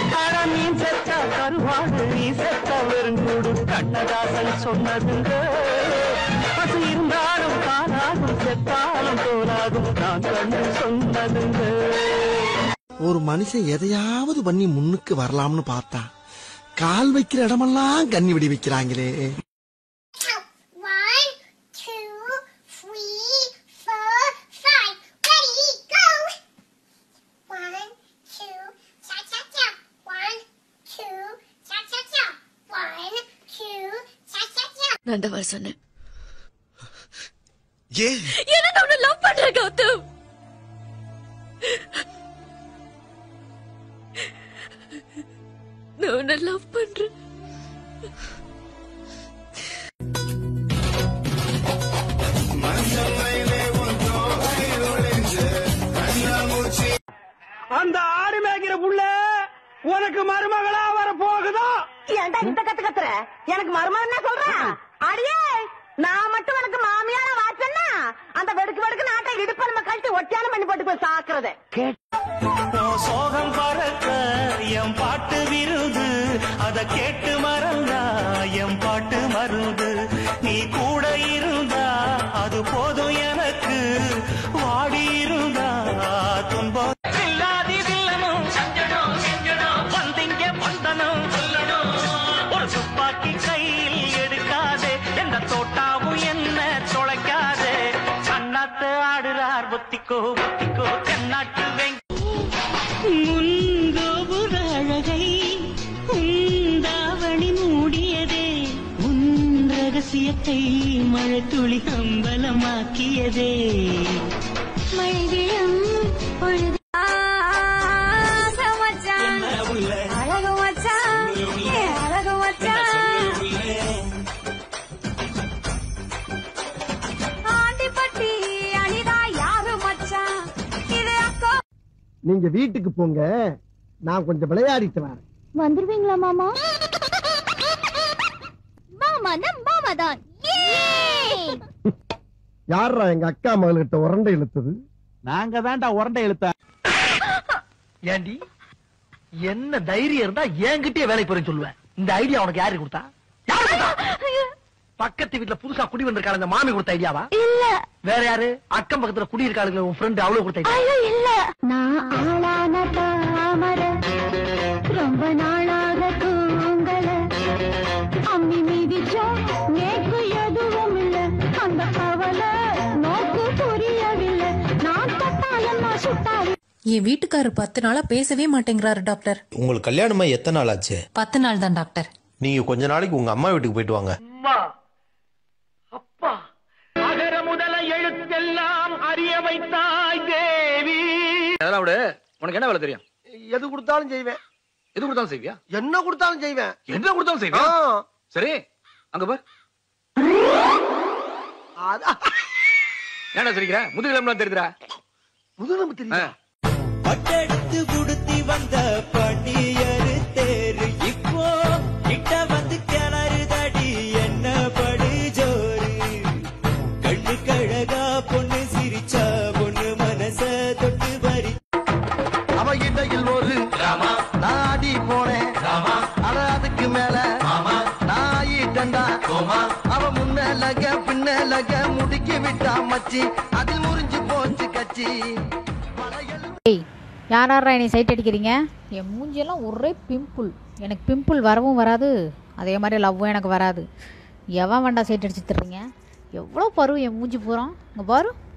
அட நீ செத்த கருவாடு நீ செத்த வெறுங்கூடு கண்ணதாசன் சொன்னதுங்க பசு இருந்தாலும் காணாகும் செத்தாலும் தோலாகும் நான் கண்டு சொன்னதுங்க ஒரு மனுஷன் எதையாவது பண்ணி முன்னுக்கு வரலாம்னு பார்த்தா கால் வைக்கிற இடமெல்லாம் கண்ணி விடி வைக்கிறாங்களே One, two, three, four, five. Ready, go! One, two, cha cha cha. One, two, cha cha cha. One, two, cha cha cha. நான் தான் வர சொன்னேன் ஏன் என்ன நான் உன்னை லவ் பண்றேன் கௌதம் நான் உன்னை லவ் பண்றேன் அந்த ஆடு மேய்க்கிற புள்ள உனக்கு மருமகளா வர போகுதோ ஏன்டா இந்த கத்து கத்துற எனக்கு மருமகன் என்ன சொல்றேன் அடியே நான் மட்டும் உனக்கு மாமியார வாச்சன்னா அந்த வெடுக்கு வெடுக்கு நாட்டை இடுப்ப நம்ம கழட்டி ஒட்டியான பண்ணி போட்டு போய் சாக்குறது உன் சோகம் பறக்க என் பாட்டு விருது அத கேட்டு மறந்தா என் பாட்டு மருது நீ கூட இருந்தா அது போதும் எனக்கு வாடி இருந்தா துன்பம் இல்லாதி வில்லனும் வந்திங்க வந்தனும் ஒரு துப்பாக்கி கையில் எடுக்காதே எந்த தோட்டாவும் என்ன தொலைக்காதே கண்ணாத்து ஆடுறார் புத்திக்கோ புத்திக்கோ தென்னாட்டு வெங்க முன்கோபுர அழகை உந்தாவணி மூடியதே உன் ரகசியத்தை மழை துளி அம்பலமாக்கியதே மழை விழும் பொழுது மச்சான் அழகு மச்சான் ஏ அழகு மச்சான் ஆண்டிப்பட்டி அனிதா யாரு மச்சான் இது அக்கா நீங்க வீட்டுக்கு போங்க நான் கொஞ்சம் விளையாடிட்டு வரேன் வந்துருவீங்களா மாமா மாமா நம் மாமா தான் யாரா எங்க அக்கா மகள்கிட்ட உரண்டை இழுத்தது நாங்க தான்டா உரண்டை இழுத்த ஏண்டி என்ன தைரியம் இருந்தா என்கிட்டயே வேலைக்கு போறேன்னு சொல்லுவேன் இந்த ஐடியா உனக்கு யாரு கொடுத்தா யாரு கொடுத்தா பக்கத்து வீட்டுல புதுசா குடி வந்திருக்காள் அந்த மாமி கொடுத்த ஐடியாவா இல்ல வேற யாரு அக்கம் பக்கத்துல குடி இருக்காளுங்க உன் ஃப்ரெண்ட் அவ்வளவு கொடுத்த idea. ஐயோ இல்ல நான் ஆளான தாமர ரொம்ப நாளாக தூங்கல அம்மி மீதிச்சோம் நேக்கு எதுவும் இல்ல அந்த கவலை நோக்கு புரியவில்லை நான் தொட்டாலும் நான் சுட்டாலும் என் வீட்டுக்காரர் பத்து நாளா பேசவே மாட்டேங்கிறாரு டாக்டர் உங்களுக்கு கல்யாணமா எத்தனை நாள் ஆச்சு பத்து நாள் தான் டாக்டர் நீங்க கொஞ்ச நாளைக்கு உங்க அம்மா வீட்டுக்கு போயிட்டு வாங்க அம்மா அப்பா அகர முதல எழுத்தெல்லாம் அறிய வைத்தாய் தேவி அதெல்லாம் விடு உனக்கு என்ன வேலை தெரியும் எது கொடுத்தாலும் செய்வேன் எது கொடுத்தாலும் செய்வியா என்ன கொடுத்தாலும் செய்வேன் என்ன கொடுத்தாலும் செய்வியா ஆ, சரி அங்க பார் அதான். ஏன்டா சிரிக்கிற முதுகிழம்புலாம் தெரியுதுடா முதுகெலும்பு தெரியுதா? பட்டெடுத்து குடுத்தி வந்த பணியரு தேரு இப்போ கிட்ட வந்து கிளறுதடி என்ன படு ஜோரு கண்ணு கழகா பொண்ணு சிரிச்சா பொண்ணு மனச தொட்டு பறி அவ இடையில் ஒரு நாடி போனேன் அட அதுக்கு மேல நான் ஈட்டண்டா அவ முன்னலக பின்னலக முடுக்கி விட்டா மச்சி அதில் முறிஞ்சு போச்சு கச்சி ஏய் யார் யாரா என்னை சைட் அடிக்கிறீங்க என் மூஞ்சியெல்லாம் ஒரே பிம்பிள் எனக்கு பிம்பிள் வரவும் வராது அதே மாதிரி லவ்வும் எனக்கு வராது எவன் வேண்டாம் சைட் அடிச்சு தர்றீங்க எவ்வளோ பருவம் என் மூஞ்சி பூரா இங்கே பாரு